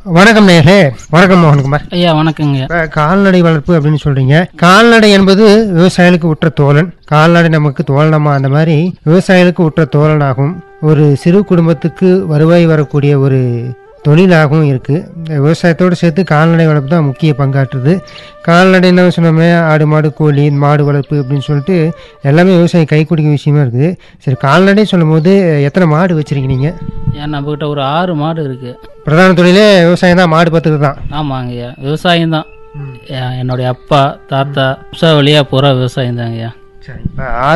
வணக்கம் நேர்களே வணக்கம் மோகன்குமார் ஐயா வணக்கங்க இப்ப கால்நடை வளர்ப்பு அப்படின்னு சொல்றீங்க கால்நடை என்பது விவசாயிகளுக்கு உற்ற தோழன் கால்நடை நமக்கு தோழனமா அந்த மாதிரி விவசாயிகளுக்கு உற்ற தோழனாகும் ஒரு சிறு குடும்பத்துக்கு வருவாய் வரக்கூடிய ஒரு தொழிலாகவும் இருக்கு இந்த விவசாயத்தோடு சேர்த்து கால்நடை வளர்ப்பு தான் முக்கிய பங்காற்றுது கால்நடைன்னு சொன்னோமே ஆடு மாடு கோழி மாடு வளர்ப்பு அப்படின்னு சொல்லிட்டு எல்லாமே விவசாயம் கை குடிக்க விஷயமா இருக்குது சரி கால்நடை சொல்லும்போது எத்தனை மாடு வச்சிருக்கீங்க நீங்க ஏன் நம்மக்கிட்ட ஒரு ஆறு மாடு இருக்கு பிரதான தொழிலே விவசாயம் தான் மாடு பத்துக்கு தான் ஆமாங்க ஐயா விவசாயம் தான் என்னுடைய அப்பா தாத்தா வழியாக பூரா விவசாயம் தாங்க ஐயா சரி இப்போ